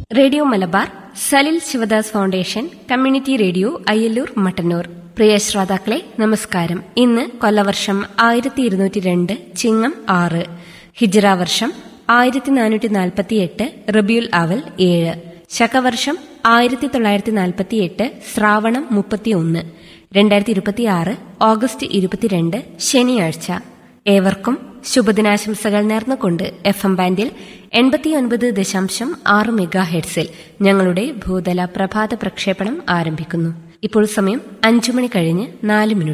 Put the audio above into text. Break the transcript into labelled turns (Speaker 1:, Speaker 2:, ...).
Speaker 1: radio Malabar Salil Sivadas foundation community radio Ayyallur Mattannur പ്രിയ ശ്രോതാക്കളെ നമസ്കാരം ഇന്ന് കൊല്ലവർഷം ആയിരത്തി ഇരുന്നൂറ്റി രണ്ട് ചിങ്ങം ആറ് ഹിജ്റ വർഷം ആയിരത്തി നാനൂറ്റി നാൽപ്പത്തിയെട്ട് റബിയുൽ അവൽ ഏഴ് ശകവർഷം ആയിരത്തി തൊള്ളായിരത്തി നാൽപ്പത്തിയെട്ട് ശ്രാവണം മുപ്പത്തിയൊന്ന് രണ്ടായിരത്തി ഇരുപത്തിയാറ് ഓഗസ്റ്റ് ഇരുപത്തിരണ്ട് ശനിയാഴ്ച ഏവർക്കും ശുഭദിനാശംസകൾ നേർന്നുകൊണ്ട് എഫ് എം ബാൻഡിൽ എൺപത്തിയൊൻപത് ദശാംശം ആറ് മെഗാ ഹെഡ്സിൽ ഞങ്ങളുടെ ഭൂതല പ്രഭാത പ്രക്ഷേപണം ആരംഭിക്കുന്നു ഇപ്പോൾ സമയം അഞ്ചു മണി കഴിഞ്ഞ് നാല് മിനിറ്റ്